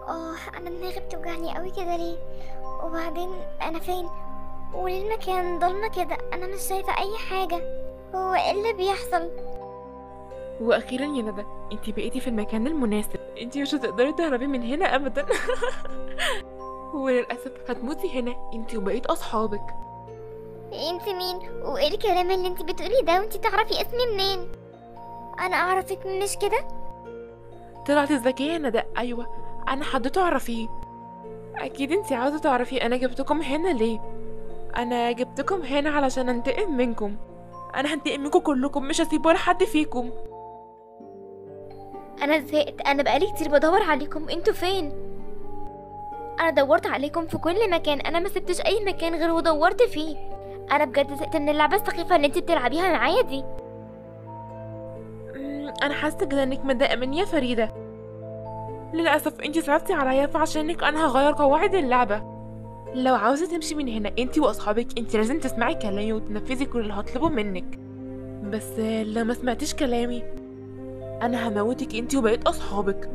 اه انا دماغي بتوجعني قوي كده ليه وبعدين انا فين وليه المكان ضلمه كده انا مش شايفه اي حاجه هو ايه اللي بيحصل واخيرا يا ندى انت بقيتي في المكان المناسب انت مش هتقدري تهربي من هنا ابدا وللاسف هتموتي هنا انت وبقيت اصحابك انت مين وايه الكلام اللي انت بتقولي ده وانت تعرفي اسمي منين انا اعرفك مش كده طلعتي ذكيه يا ندى ايوه انا حد تعرفيه اكيد انت عاوزه تعرفي انا جبتكم هنا ليه انا جبتكم هنا علشان انتقم منكم انا هنتقم منكم كلكم مش هسيب ولا حد فيكم انا زهقت انا بقالي كتير بدور عليكم انتوا فين انا دورت عليكم في كل مكان انا ما سبتش اي مكان غير ودورت فيه انا بجد زهقت من اللعبه السخيفه اللي انت بتلعبيها معايا دي أمم، انا حاسه كده انك متضايقه مني يا فريده للاسف انت صعبتي عليا فعشانك انا هغير قواعد اللعبه لو عاوزه تمشي من هنا انت واصحابك انت لازم تسمعي كلامي وتنفذي كل اللي هطلبه منك بس لو ما سمعتيش كلامي انا هموتك انت وبقيت اصحابك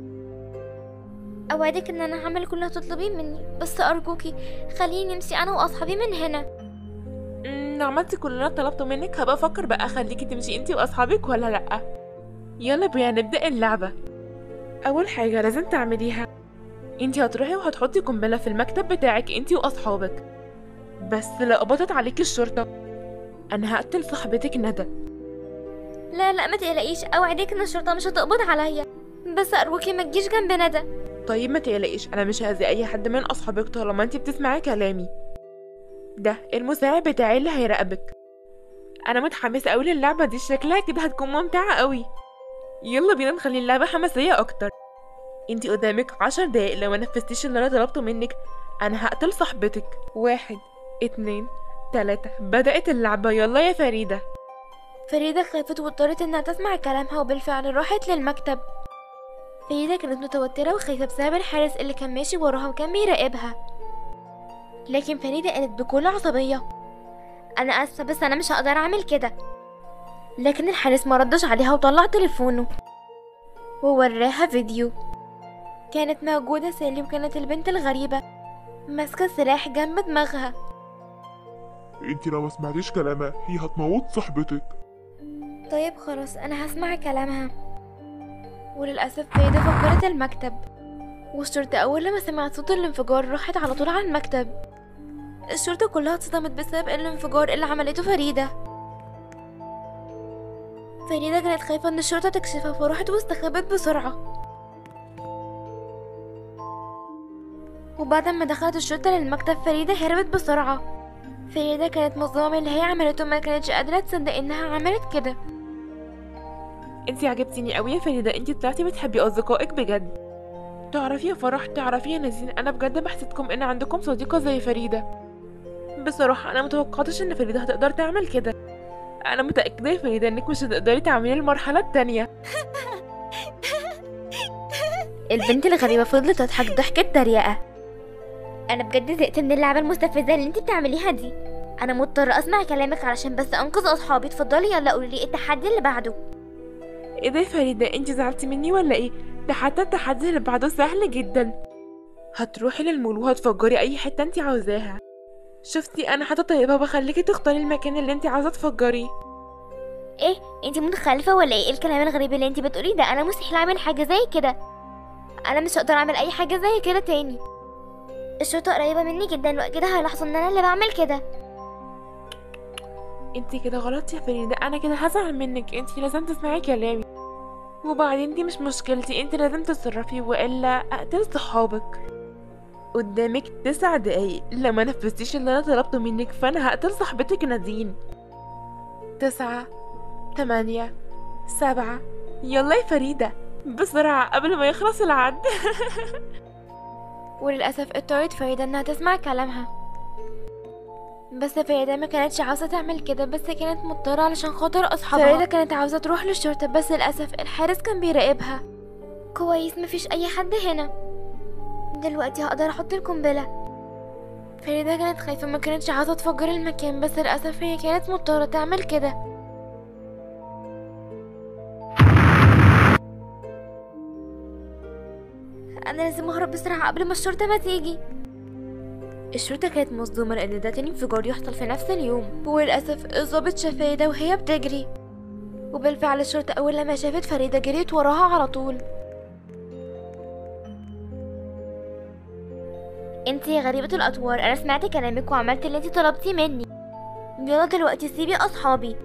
اوعدك ان انا هعمل كل اللي هتطلبيه مني بس ارجوكي خليني نمشي انا واصحابي من هنا أمم، لو عملتي كل اللي انا طلبته منك هبقى افكر بقى اخليكي تمشي انت واصحابك ولا لا يلا بينا نبدا اللعبه اول حاجه لازم تعمليها انت هتروحي وهتحطي قنبله في المكتب بتاعك انت واصحابك بس لو قبضت عليكي الشرطه انا هقتل صاحبتك ندى لا لا ما تقلقيش اوعدك ان الشرطه مش هتقبض عليا بس ارجوكي ما تجيش جنب ندى طيب ما تقلقيش انا مش هاذي اي حد من اصحابك طالما انت بتسمعي كلامي ده المساعد بتاعي اللي هيراقبك انا متحمسه قوي للعبه دي شكلها كده هتكون ممتعه قوي يلا بينا نخلي اللعبه حماسيه اكتر انت قدامك عشر دقايق لو ما نفذتيش اللي انا طلبته منك انا هقتل صاحبتك واحد اتنين تلاتة بدأت اللعبة يلا يا فريدة فريدة خافت واضطرت انها تسمع كلامها وبالفعل راحت للمكتب فريدة كانت متوترة وخايفة بسبب الحارس اللي كان ماشي وراها وكان بيراقبها لكن فريدة قالت بكل عصبية أنا آسفة بس أنا مش هقدر أعمل كده لكن الحارس ما ردش عليها وطلع تليفونه ووراها فيديو كانت موجودة سالي وكانت البنت الغريبة ماسكة سلاح جنب دماغها انت لو ما سمعتيش كلامها هي هتموت صاحبتك طيب خلاص انا هسمع كلامها وللاسف فريدة فجرت المكتب والشرطة اول لما سمعت صوت الانفجار راحت على طول على المكتب الشرطة كلها اتصدمت بسبب الانفجار اللي عملته فريدة فريدة كانت خايفة ان الشرطة تكشفها فراحت واستخبت بسرعة وبعد ما دخلت الشرطة للمكتب فريدة هربت بسرعة فريدة كانت مصدومة من اللي هي عملته ما كانتش قادرة تصدق انها عملت كده انت عجبتيني قوي يا فريدة انت طلعتي بتحبي اصدقائك بجد تعرفي يا فرح تعرفي يا نزين انا بجد بحسدكم ان عندكم صديقة زي فريدة بصراحة انا متوقعتش ان فريدة هتقدر تعمل كده انا متأكدة يا فريدة انك مش هتقدري تعملي المرحلة التانية البنت الغريبة فضلت تضحك ضحكة تريقة أنا بجد زهقت من اللعبة المستفزة اللي انت بتعمليها دي أنا مضطرة أسمع كلامك علشان بس أنقذ أصحابي اتفضلي يلا قولي لي التحدي اللي بعده ايه ده يا فريدة انت زعلتي مني ولا ايه ده حتى التحدي اللي بعده سهل جدا هتروحي للمول وهتفجري اي حتة انت عاوزاها شفتي انا حتى طيبة بخليكي تختاري المكان اللي انت عاوزة تفجريه ايه انت متخلفة ولا ايه الكلام الغريب اللي انت بتقوليه ده أنا مستحيل أعمل حاجة زي كده أنا مش هقدر أعمل أي حاجة زي كده تاني الشرطة قريبة مني جدا وأكيد هيلاحظوا إن أنا اللي بعمل كده انت كده غلط يا فريدة انا كده هزعل منك انت لازم تسمعي كلامي وبعدين دي مش مشكلتي انت لازم تتصرفي والا اقتل صحابك قدامك تسع دقايق لما نفذتيش اللي انا طلبته منك فانا هقتل صاحبتك نادين تسعة تمانية سبعة يلا يا فريدة بسرعة قبل ما يخلص العد وللأسف اضطرت فريدة إنها تسمع كلامها بس فريدة ما كانتش عاوزة تعمل كده بس كانت مضطرة علشان خاطر أصحابها فريدة كانت عاوزة تروح للشرطة بس للأسف الحارس كان بيراقبها كويس مفيش أي حد هنا دلوقتي هقدر أحط القنبلة فريدة كانت خايفة ما كانتش عاوزة تفجر المكان بس للأسف هي كانت مضطرة تعمل كده انا لازم اهرب بسرعة قبل ما الشرطة ما تيجي الشرطة كانت مصدومة لأن ده تاني انفجار يحصل في نفس اليوم وللأسف الضابط شاف فريدة وهي بتجري وبالفعل الشرطة أول لما شافت فريدة جريت وراها على طول انتي يا غريبة الأطوار أنا سمعت كلامك وعملت اللي انتي طلبتي مني يلا دلوقتي سيبي أصحابي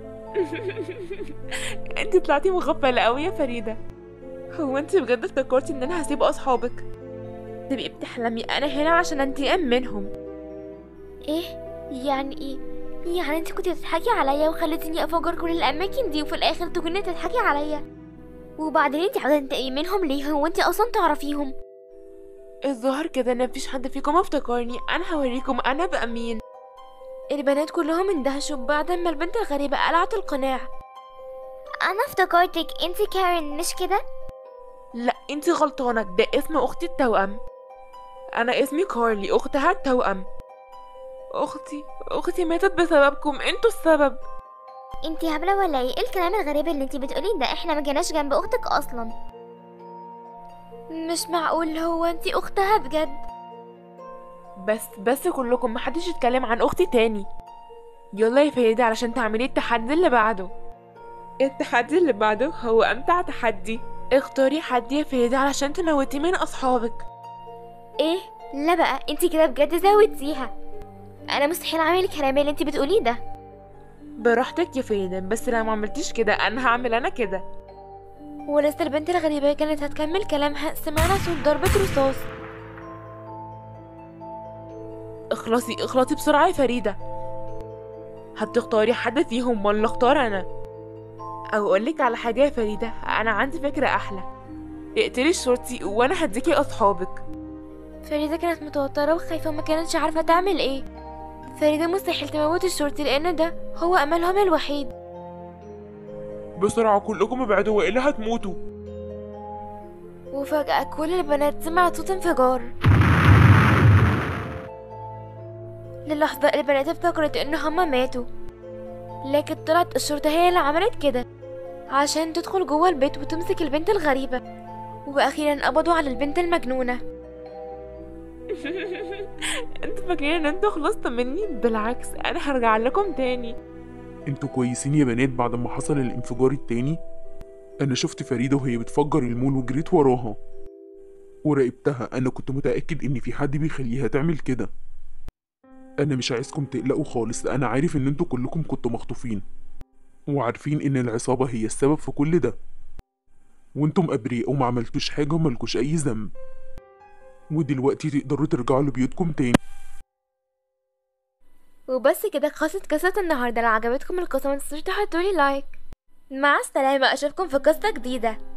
انت طلعتي مغفلة قوي يا فريدة هو انت بجد افتكرتي ان انا هسيب اصحابك تبقي بتحلمي انا هنا عشان انتقم منهم ايه يعني ايه يعني انت كنت بتضحكي عليا وخليتيني افجر كل الاماكن دي وفي الاخر تكوني تضحكي عليا وبعدين انت عاوزه تنتقمي منهم ليه هو انت اصلا تعرفيهم الظاهر كده ان مفيش حد فيكم افتكرني انا هوريكم انا بقى مين البنات كلهم اندهشوا بعد ما البنت الغريبة قلعت القناع أنا افتكرتك انتي كارين مش كده؟ لا انت غلطانة ده اسم اختي التوأم انا اسمي كارلي اختها التوأم اختي اختي ماتت بسببكم انتوا السبب انتي هبلة ولا ايه؟ ايه الكلام الغريب اللي انتي بتقوليه ده احنا ما جيناش جنب اختك اصلا مش معقول هو انتي اختها بجد بس بس كلكم محدش يتكلم عن اختي تاني يلا يا فريدة علشان تعملي التحدي اللي بعده التحدي اللي بعده هو امتع تحدي اختاري حد يا فريدة علشان تموتي من اصحابك ايه؟ لا بقى انتي كده بجد زودتيها انا مستحيل اعمل الكلام اللي انتي بتقوليه ده براحتك يا فريدة بس لو ما عملتيش كده انا هعمل انا كده ولسه البنت الغريبة كانت هتكمل كلامها سمعنا صوت ضربة رصاص اخلصي اخلصي بسرعة يا فريدة هتختاري حد فيهم ولا اختار انا او اقولك على حاجة يا فريدة انا عندي فكرة احلى اقتلي الشرطي وانا هديكي اصحابك فريدة كانت متوترة وخايفة وما كانتش عارفة تعمل ايه فريدة مستحيل تموت الشرطي لأن ده هو أملهم الوحيد بسرعة كلكم ابعدوا وإلا هتموتوا وفجأة كل البنات سمعت صوت انفجار للحظة البنات افتكرت ان هما ماتوا لكن طلعت الشرطة هي اللي عملت كده عشان تدخل جوه البيت وتمسك البنت الغريبة وأخيرا قبضوا على البنت المجنونة انتوا فاكرين ان انتوا خلصتوا مني بالعكس انا هرجع لكم تاني انتوا كويسين يا بنات بعد ما حصل الانفجار التاني انا شفت فريدة وهي بتفجر المول وجريت وراها وراقبتها انا كنت متأكد ان في حد بيخليها تعمل كده انا مش عايزكم تقلقوا خالص انا عارف ان انتوا كلكم كنتوا مخطوفين وعارفين ان العصابة هي السبب في كل ده وانتم ابرياء وما عملتوش حاجة وملكوش اي ذنب ودلوقتي تقدروا ترجعوا لبيوتكم تاني وبس كده خلصت قصة النهاردة لو عجبتكم القصة متنسوش تحطولي لايك مع السلامة أشوفكم في قصة جديدة